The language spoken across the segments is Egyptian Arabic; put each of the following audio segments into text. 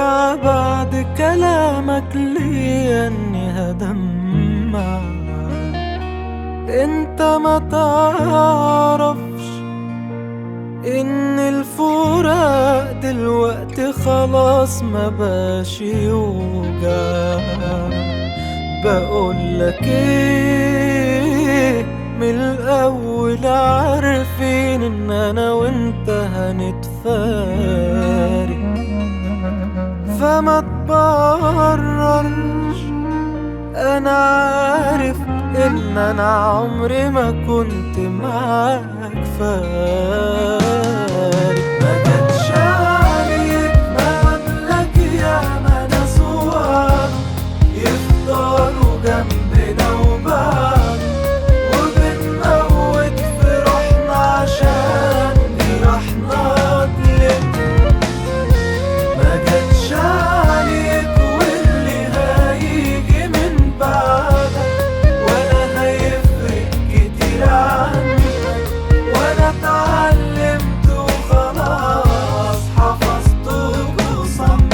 ارجع بعد كلامك ليا اني هدمع انت ما تعرفش ان الفراق دلوقتي خلاص ما باش يوجع بقولك ايه من الاول عارفين ان انا وانت هنتفارق فما تبررش انا عارف ان انا عمري ما كنت معاك فارق ما جاتش عليك ما قبلك يا ما ناس وقعد يفضلوا جنبنا وبعد وبنموت في روحنا عشان جرحنا تلم ما جاتش عليك واللي هيجي من بعدك ولا هيفرق كتير عنك وانا اتعلمت وخلاص حفظت وصمت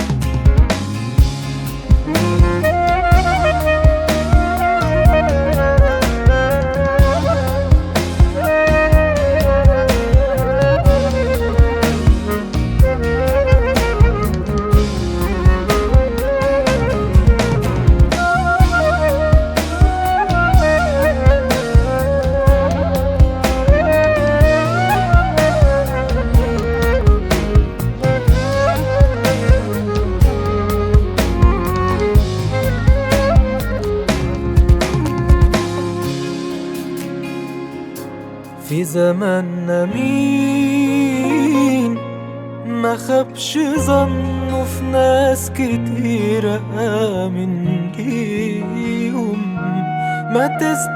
في زماننا مين ما خبش ظنه في ناس كتيرة آمن ليهم ما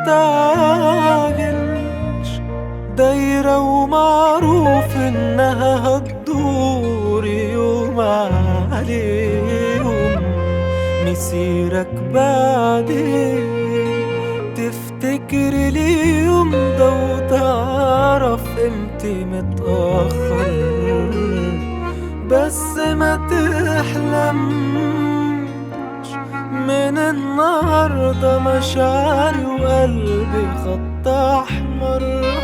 تستعجلش دايرة ومعروف إنها هتدور يوم عليهم مسيرك بعدين تفتكر اليوم ده وتعرف امتى متأخر بس ما تحلمش من النهاردة مشاعري وقلبي خط أحمر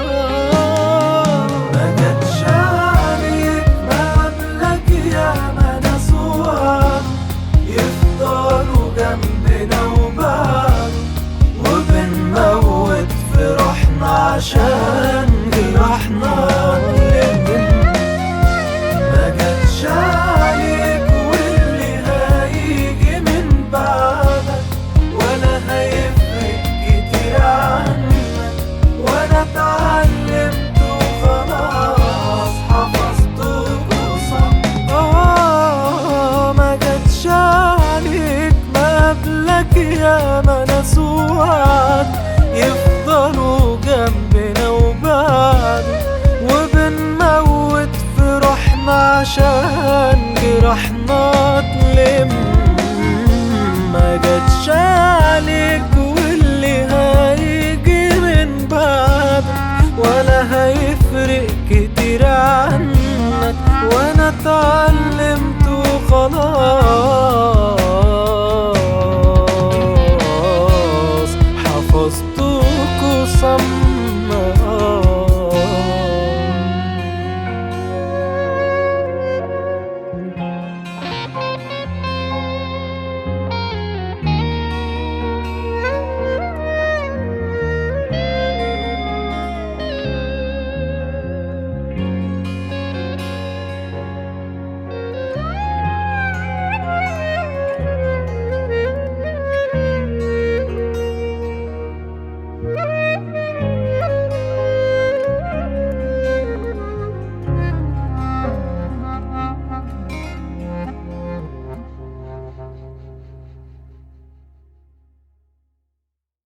ما جاتش عليك ما قبلك يا ما ناس وقعد يفضلوا جنبنا وبعد وبنموت في روحنا عشان جرحنا نلم ما جاتش عليك واللي هيجي من بعدك ولا هيفرق كتير عنك وانا اتعلمت وخلاص حفظت وصمت آه ما جاتش عليك ما قبلك يا ما ناس وقعد يفضلوا جنبنا وبعد وبنموت في روحنا عشان جرحنا تلم ما جاتش عليك واللي هيجي من بعدك ولا هيفرق كتير عنك وانا اتعلمت وخلاص